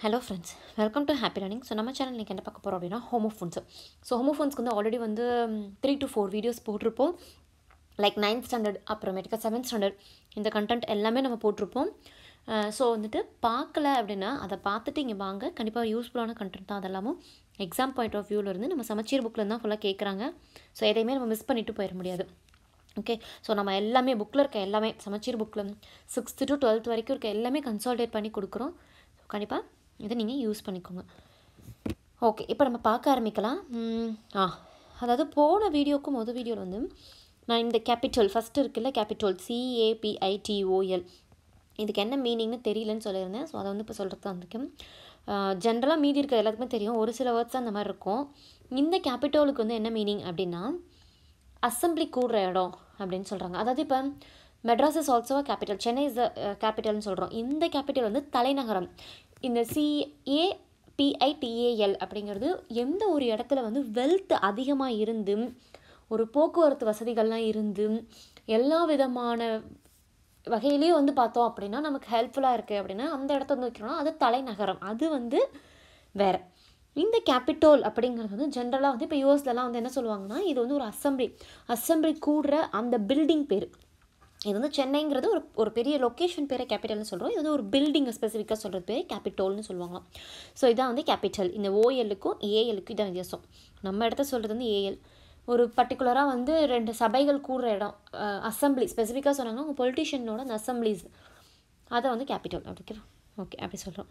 Hello friends welcome to happy learning so நம்ம channel இன்றைக்கி என்ன பார்க்க போகிறோம் அப்படின்னா ஹோமோஃபோன்ஸு ஸோ ஹோமோஃபோன்ஸ்க்கு வந்து ஆல்ரெடி வந்து த்ரீ டு ஃபோர் வீடியோஸ் போட்டிருப்போம் லைக் நைன்த் ஸ்டாண்டர்ட் அப்புறமேட்டுக்கா செவன்த் ஸ்டாண்டர்ட் இந்த கண்டென்ட் எல்லாமே நம்ம போட்டிருப்போம் ஸோ வந்துட்டு பார்க்கல அப்படின்னா அதை பார்த்துட்டு இங்கே வாங்க கண்டிப்பாக யூஸ்ஃபுல்லான கண்டென்ட் தான் அதெல்லாமும் எக்ஸாம் பாயிண்ட் ஆஃப் வியூவில் இருந்து நம்ம சமச்சீர் புக்கில் தான் ஃபுல்லாக கேட்குறாங்க ஸோ எதையுமே நம்ம மிஸ் பண்ணிட்டு போயிட முடியாது ஓகே ஸோ நம்ம எல்லாமே புக்கில் இருக்க எல்லாமே சமச்சீர் புக்கில் சிக்ஸ்த்து டு டுவெல்த் வரைக்கும் இருக்க எல்லாமே கன்சால்டேட் பண்ணி கொடுக்குறோம் ஸோ கண்டிப்பாக இதை நீங்கள் யூஸ் பண்ணிக்கோங்க ஓகே இப்போ நம்ம பார்க்க ஆரம்பிக்கலாம் ம், ஆ அதாவது போன வீடியோக்கும் மொதல் வீடியோவில் வந்து நான் இந்த கேபிட்டல் ஃபஸ்ட்டு இருக்குல்ல கேபிட்டல் சிஏபிஐடிஓஎல் இதுக்கு என்ன மீனிங்னு தெரியலன்னு சொல்லியிருந்தேன் ஸோ அதை வந்து இப்போ சொல்கிறது தான் வந்திருக்கேன் ஜென்ரலாக மீதி இருக்கிற எல்லாத்துக்குமே தெரியும் ஒரு சில வேர்ட்ஸ் அந்த மாதிரி இருக்கும் இந்த கேபிட்டலுக்கு வந்து என்ன மீனிங் அப்படின்னா அசம்பிளி கூடுற இடம் அப்படின்னு சொல்கிறாங்க அதாவது இப்போ Madras is also capital Chennai is the கேபிட்டல்னு சொல்கிறோம் இந்த கேபிட்டல் வந்து தலைநகரம் இந்த சிஏ பிஐடிஏஎல் அப்படிங்கிறது எந்த ஒரு இடத்துல வந்து வெல்த் அதிகமாக இருந்து ஒரு போக்குவரத்து வசதிகள்லாம் இருந்து எல்லா விதமான வகையிலையும் வந்து பார்த்தோம் அப்படின்னா நமக்கு ஹெல்ப்ஃபுல்லாக இருக்குது அப்படின்னா அந்த இடத்த வந்து வைக்கிறோம்னா அது தலைநகரம் அது வந்து வேறு இந்த கேபிட்டல் அப்படிங்கிறது வந்து ஜென்ரலாக வந்து இப்போ யூஎஸ்லலாம் வந்து என்ன சொல்லுவாங்கன்னா இது வந்து ஒரு அசம்பிளி அசம்பிளி கூடுற அந்த பில்டிங் பேர் இது வந்து சென்னைங்கிறது ஒரு ஒரு பெரிய லொக்கேஷன் பேரை கேபிட்டல்னு சொல்கிறோம் இது வந்து ஒரு பில்டிங்கை ஸ்பெசிஃபிக்காக சொல்கிறது பேர் கேபிட்டல்னு சொல்லுவாங்களாம் ஸோ இதான் வந்து கேபிட்டல் இந்த ஓஎல்லுக்கும் ஏஎலுக்கும் இதான் வித்தியாசம் நம்ம இடத்த சொல்கிறது வந்து ஏஎல் ஒரு பர்டிகுலராக வந்து ரெண்டு சபைகள் கூடுற இடம் அசம்பிளி ஸ்பெசிஃபிக்காக சொன்னாங்கன்னா உங்கள் பொலிட்டிஷியனோட அந்த அசம்பிளிஸ் அதை வந்து கேபிட்டல் அப்படி ஓகே அப்படி சொல்கிறோம்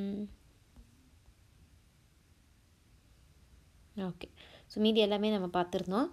ஓகே ஸோ மீதி எல்லாமே நம்ம பார்த்துருந்தோம்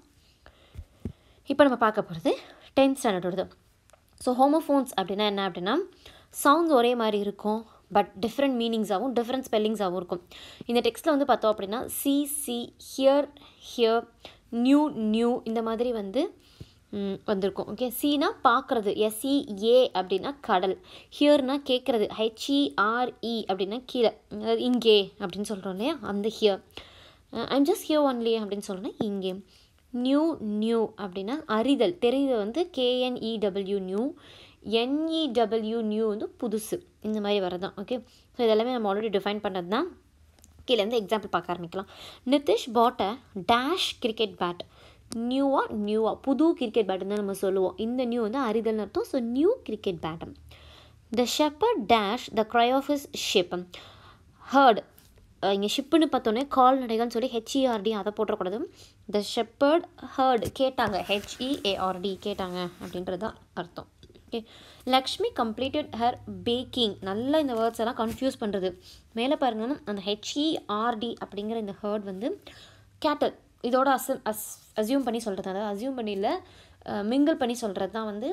இப்போ நம்ம பார்க்க போகிறது டென்த் ஸ்டாண்டர்டோடது ஸோ ஹோமோஃபோன்ஸ் அப்படின்னா என்ன அப்படின்னா சவுண்ட்ஸ் ஒரே மாதிரி இருக்கும் பட் டிஃப்ரெண்ட் மீனிங்ஸாகவும் டிஃப்ரெண்ட் ஸ்பெல்லிங்ஸாகவும் இருக்கும் இந்த டெக்ஸ்ட்டில் வந்து பார்த்தோம் அப்படின்னா sea see here hear new knew இந்த மாதிரி வந்து ம், வந்திருக்கும் ஓகே சீனா பார்க்குறது எஸ்இஏ அப்படின்னா கடல் ஹியர்னா கேட்குறது ஹெச்இஆர்இ அப்படின்னா கீழே அதாவது இங்கே அப்படின்னு சொல்கிறோம் இல்லையா அந்த here I'm just here only அப்படின்னு சொல்கிறேன் இங்கே நியூ நியூ அப்படின்னா அறிதல் தெரிதல் வந்து கேஎன்இடபிள்யூ நியூ என்இடபிள்யூ நியூ வந்து புதுசு இந்த மாதிரி வரதான் ஓகே ஸோ இதெல்லாமே நம்ம ஆல்ரெடி டிஃபைன் பண்ணது தான் கீழேருந்து எக்ஸாம்பிள் பார்க்க ஆரம்பிக்கலாம் Nitish bought a dash cricket bat நியூவா நியூவா புது கிரிக்கெட் பேட்டுன்னு தான் நம்ம சொல்லுவோம் இந்த நியூ வந்து அறிதல்னு அர்த்தம் ஸோ நியூ கிரிக்கெட் பேட்டம் the shepherd dash the cry of his sheep heard இங்கே ஷிப்புன்னு பார்த்தோன்னே கால்நடைகள்னு சொல்லி ஹெச்இஆர்டி அதை போட்டக்கூடாது த ஷெப்பர்ட் ஹர்ட் கேட்டாங்க ஹெச்இஏஆர்டி கேட்டாங்க அப்படின்றது தான் அர்த்தம் okay Lakshmi completed her baking நல்லா இந்த வேர்ட்ஸ் எல்லாம் கன்ஃபியூஸ் பண்ணுறது மேலே பாருங்க அந்த ஹெச்இஆர்டி அப்படிங்கிற இந்த ஹர்ட் வந்து கேட்டல் இதோட அஸ் அஸ் அசியூம் பண்ணி சொல்கிறது அதாவது அசியூம் பண்ணி இல்லை மிங்கிள் பண்ணி சொல்கிறது தான் வந்து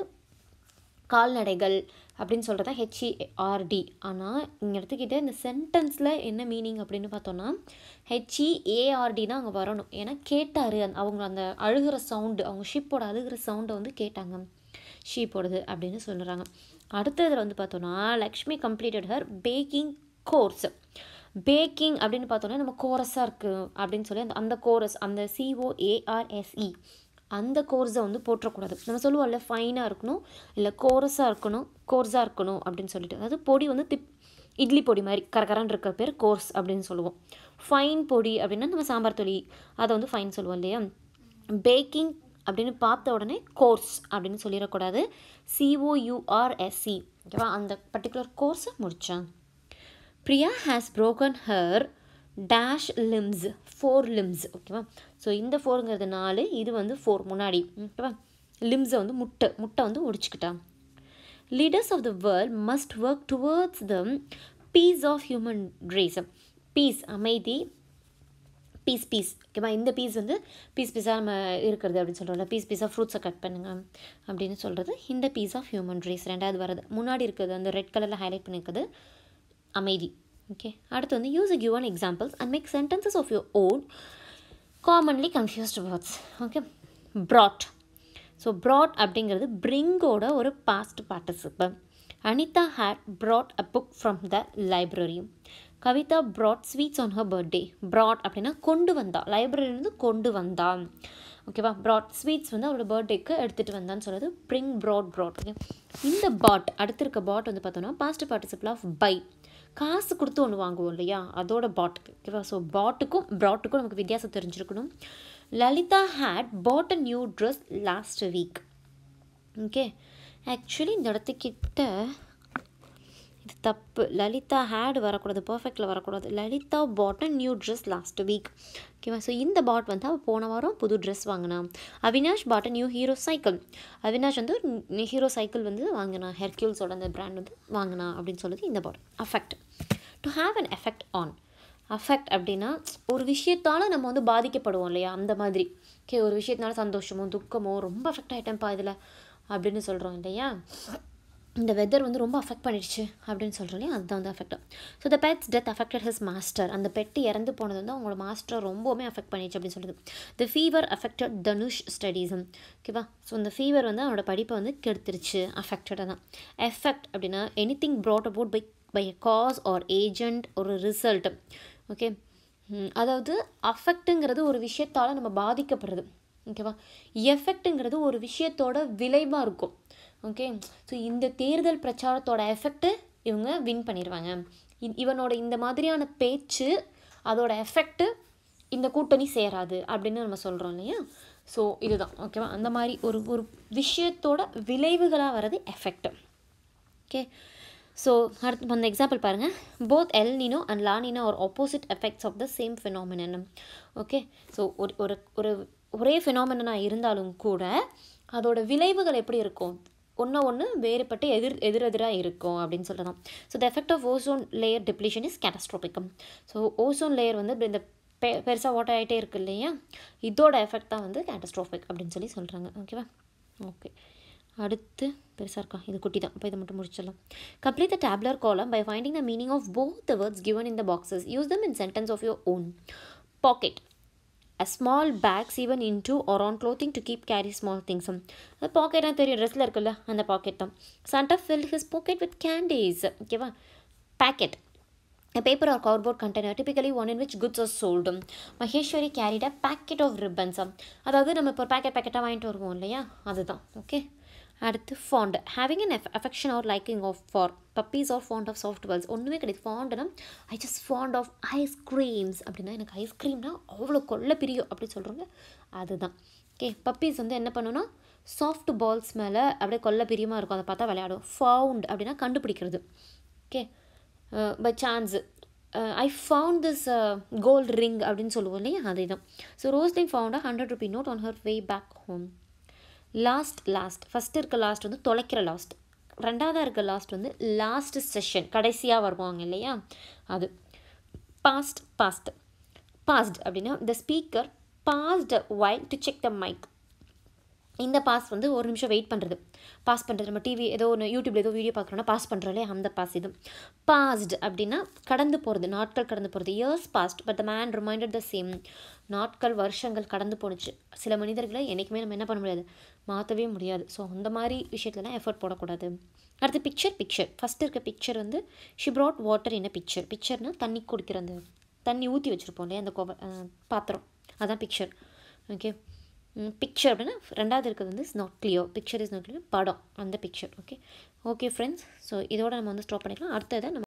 கால்நடைகள் அப்படின்னு சொல்கிறது தான் ஹெச்இஆர்டி ஆனால் இங்கே எடுத்துக்கிட்டு இந்த சென்டென்ஸில் என்ன மீனிங் அப்படின்னு பார்த்தோன்னா ஹெச்இஏஆர்டி தான் அங்கே வரணும் ஏன்னா கேட்டார் அந்த அவங்க அந்த அழுகிற சவுண்டு அவங்க ஷிப்போட அழுகிற சவுண்டை வந்து கேட்டாங்க ஷீப்போடது அப்படின்னு சொல்கிறாங்க அடுத்த இதில் வந்து பார்த்தோன்னா Lakshmi completed her baking course baking அப்படின்னு பார்த்தோன்னா நம்ம கோரஸாக இருக்குது அப்படின்னு சொல்லி அந்த அந்த கோரஸ் அந்த சிஓஏஆர்எஸ்இ அந்த கோர்ஸை வந்து போற்றக்கூடாது நம்ம சொல்லுவோம்ல ஃபைனாக இருக்கணும் இல்லை கோரஸாக இருக்கணும் கோர்ஸாக இருக்கணும் அப்படின்னு சொல்லிட்டு அதாவது பொடி வந்து திப் இட்லி பொடி மாதிரி கரகரன்னு இருக்கிற பேர் கோர்ஸ் அப்படின்னு சொல்லுவோம் ஃபைன் பொடி அப்படின்னா நம்ம சாம்பார் தொலி அதை வந்து ஃபைன் சொல்லுவோம் இல்லையா பேக்கிங் அப்படின்னு பார்த்த உடனே கோர்ஸ் அப்படின்னு சொல்லிடக்கூடாது சிஓயூஆர்எஸ்சி ஓகேவா அந்த பர்டிகுலர் கோர்ஸை முடித்தான் Priya has broken her dash limbs four limbs ஓகேவா ஸோ இந்த ஃபோருங்கிறது நாலு இது வந்து ஃபோர் முன்னாடி ஓகேவா லிம்ஸை வந்து முட்டை முட்டை வந்து ஒடிச்சுக்கிட்டான் leaders of the world must work towards the peace of human race peace அமைதி பீஸ் பீஸ் ஓகேவா இந்த பீஸ் வந்து பீஸ் பீஸாக நம்ம இருக்கிறது அப்படின்னு சொல்கிறோம்ல பீஸ் பீஸாக ஃப்ரூட்ஸை கட் பண்ணுங்க அப்படின்னு சொல்கிறது இந்த பீஸ் ஆஃப் ஹியூமன் ரேஸ் ரெண்டாவது வரது முன்னாடி இருக்கிறது அந்த ரெட் கலரில் ஹைலைட் பண்ணியிருக்கிறது அமைதி ஓகே அடுத்து வந்து use give one examples and make sentences of your own commonly confused words okay brought so brought அப்படிங்கிறது பிரிங்கோட ஒரு past participle Anita had brought a book from the library Kavita brought sweets on her birthday brought அப்படின்னா கொண்டு வந்தா லைப்ரரியிலேருந்து கொண்டு வந்தா ஓகேவா broad sweets வந்து அவரோட பர்த்டேக்கு எடுத்துகிட்டு வந்தான்னு சொல்கிறது ப்ரிங் ப்ராட் ப்ராட் ஓகே இந்த பாட் அடுத்து இருக்க பாட் வந்து பார்த்தோன்னா பாஸ்ட் பார்ட்டிசிபிள் ஆஃப் பை காசு கொடுத்து ஒன்று வாங்குவோம் இல்லையா அதோட பாட் ஓகேவா ஸோ பாட்டுக்கும் ப்ராட்டுக்கும் நமக்கு வித்தியாசம் தெரிஞ்சிருக்கணும் Lalitha had bought a new dress last week okay actually இந்த இடத்துக்கிட்ட இது தப்பு லலிதா ஹேட் வரக்கூடாது பர்ஃபெக்டில் வரக்கூடாது Lalitha bought a new dress last week ஓகேவா ஸோ இந்த பாட் வந்து அவள் போன வாரம் புது ட்ரெஸ் வாங்கினா Avinash bought a new Hero cycle Avinash வந்து ஹீரோ சைக்கிள் வந்து வாங்கினா ஹெர்க்யூல்ஸோட அந்த பிராண்ட் வந்து வாங்கினா அப்படின்னு சொல்லுது இந்த bought affect to have an effect on affect அப்படின்னா ஒரு விஷயத்தால் நம்ம வந்து பாதிக்கப்படுவோம் இல்லையா அந்த மாதிரி ஓகே ஒரு விஷயத்தினால சந்தோஷமோ துக்கமோ ரொம்ப அஃபெக்ட் ஆகிட்டேன்ப்பா இதில் அப்படின்னு சொல்கிறோம் இல்லையா இந்த வெதர் வந்து ரொம்ப அஃபெக்ட் பண்ணிடுச்சு அப்படின்னு சொல்கிறோம் இல்லையா அதுதான் வந்து affect so the pet's death affected his master அந்த பெட்டு இறந்து போனது வந்து அவங்களோட மாஸ்டரை ரொம்பவுமே அஃபெக்ட் பண்ணிடுச்சு அப்படின்னு சொல்லுது த ஃபீவர் அஃபெக்டட் தனுஷ் ஸ்டடீஸும் ஓகேவா ஸோ இந்த ஃபீவர் வந்து அவனோட படிப்பை வந்து கெடுத்துருச்சு அஃபெக்டடாக தான் எஃபெக்ட் அப்படின்னா any thing brought about by by a cause or agent ஒரு ரிசல்ட் ஓகே அதாவது அஃபெக்ட்டுங்கிறது ஒரு விஷயத்தால் நம்ம பாதிக்கப்படுறது ஓகேவா எஃபெக்ட்டுங்கிறது ஒரு விஷயத்தோட விளைவாக இருக்கும் ஓகே ஸோ இந்த தேர்தல் பிரச்சாரத்தோட எஃபெக்ட்டு இவங்க வின் பண்ணிடுவாங்க இவனோட இந்த மாதிரியான பேச்சு அதோட எஃபெக்ட்டு இந்த கூட்டணி சேராது அப்படின்னு நம்ம சொல்கிறோம் இல்லையா ஸோ இதுதான் ஓகேவா அந்த மாதிரி ஒரு ஒரு விஷயத்தோட விளைவுகளாக வர்றது எஃபெக்ட் ஓகே ஸோ அடுத்து அந்த எக்ஸாம்பிள் பாருங்கள் both El Nino and La Nino ஒரு opposite effects of the same phenomenon okay so ஒரு ஒரு ஒரு ஒரே ஃபினாமினாக இருந்தாலும் கூட அதோட விளைவுகள் எப்படி இருக்கும் ஒன்று ஒன்று வேறுபட்டு எதிர் எதிரெதிராக இருக்கும் அப்படின்னு சொல்லலாம் so the effect of ozone layer depletion is கேட்டஸ்ட்ரோபிக்கம் ஸோ ஓசோன் லேயர் வந்து இந்த பெ பெருசாக ஓட்ட ஆகிட்டே இருக்கு இல்லையா இதோட எஃபெக்ட் தான் வந்து கேட்டஸ்ட்ரோஃபிக் அப்படின்னு சொல்லி சொல்கிறாங்க ஓகேவா ஓகே அடுத்து பெருசாக இருக்கா இது குட்டி தான் இப்போ இதை மட்டும் முடிச்சிடலாம் complete the table column by finding the meaning of both the words given in the boxes use them in sentence of your own packet a small bags even into or on clothing to keep carry small things அந்த பாக்கெட்டாக தெரியும் ட்ரெஸ்ஸில் இருக்குல்ல அந்த pocket தான் Santa fill his pocket with candies ஓகேவா packet A paper or cardboard container, typically one in which goods are sold. Maheswari carried a packet of ribbons அதாவது நம்ம இப்போ பேக்கெட் பேக்கெட்டாக வாங்கிட்டு வருவோம் இல்லையா அதுதான் ஓகே அடுத்து fond having an f affection or liking of for puppies are fond of soft worlds ஒன்றுமே கிடையாது ஃபாண்ட்னா I just fond of ice creams அப்படின்னா எனக்கு ஐஸ்கிரீம்னா அவ்வளோ கொள்ள பிரியும் அப்படி சொல்கிறோங்க அதுதான் ஓகே பப்பீஸ் வந்து என்ன பண்ணுன்னா சாஃப்ட் பால்ஸ் மேலே அப்படியே கொல்ல பிரியமாக இருக்கும் அதை பார்த்தா விளையாடும் ஃபவுண்ட் அப்படின்னா கண்டுபிடிக்கிறது okay by chance I found this gold ring அப்படின்னு சொல்லுவோம் இல்லையா அதே தான் so Roslin found hundred rupee note on her way back home lost lost first இருக்க லாஸ்ட் வந்து தொலைக்கிற லாஸ்ட் ரெண்டாவதாக இருக்க லாஸ்ட் வந்து லாஸ்ட் செஷன் கடைசியாக வருவாங்க இல்லையா அது பாஸ்ட் பாஸ்ட் பாஸ்ட் அப்படின்னா the speaker past while to check the mic இந்த பாஸ் வந்து ஒரு நிமிஷம் வெயிட் பண்ணுறது பாஸ் பண்ணுறது நம்ம டிவி ஏதோ ஒன்று யூடியூப்ல ஏதோ வீடியோ பார்க்குறோன்னா பாஸ் பண்ணுறோம்லே அந்த பாஸ் இது பாஸ்ட் அப்படின்னா கடந்து போகிறது நாட்கள் கடந்து போகிறது years passed but the man reminded the same நாட்கள் வருஷங்கள் கடந்து போணுச்சு சில மனிதர்களை என்றைக்குமே நம்ம என்ன பண்ண முடியாது மாற்றவே முடியாது ஸோ அந்த மாதிரி விஷயத்துலலாம் எஃபர்ட் போடக்கூடாது அடுத்து பிக்சர் பிக்சர் ஃபஸ்ட் இருக்க பிக்சர் வந்து ஷி ப்ராட் வாட்டர் என்ன பிக்சர் பிக்சர்னால் தண்ணி குடிக்கிற அந்த தண்ணி ஊற்றி வச்சுருப்போம் இல்லையா அந்த கோவ பாத்திரம் அதான் பிக்சர் ஓகே பிக்சர் அப்படின்னா ரெண்டாவது இருக்கிறது வந்து is not clear picture is not clear படம் அந்த picture okay okay friends so இதோட நம்ம வந்து ஸ்டாப் பண்ணிக்கலாம் அடுத்ததை நம்ம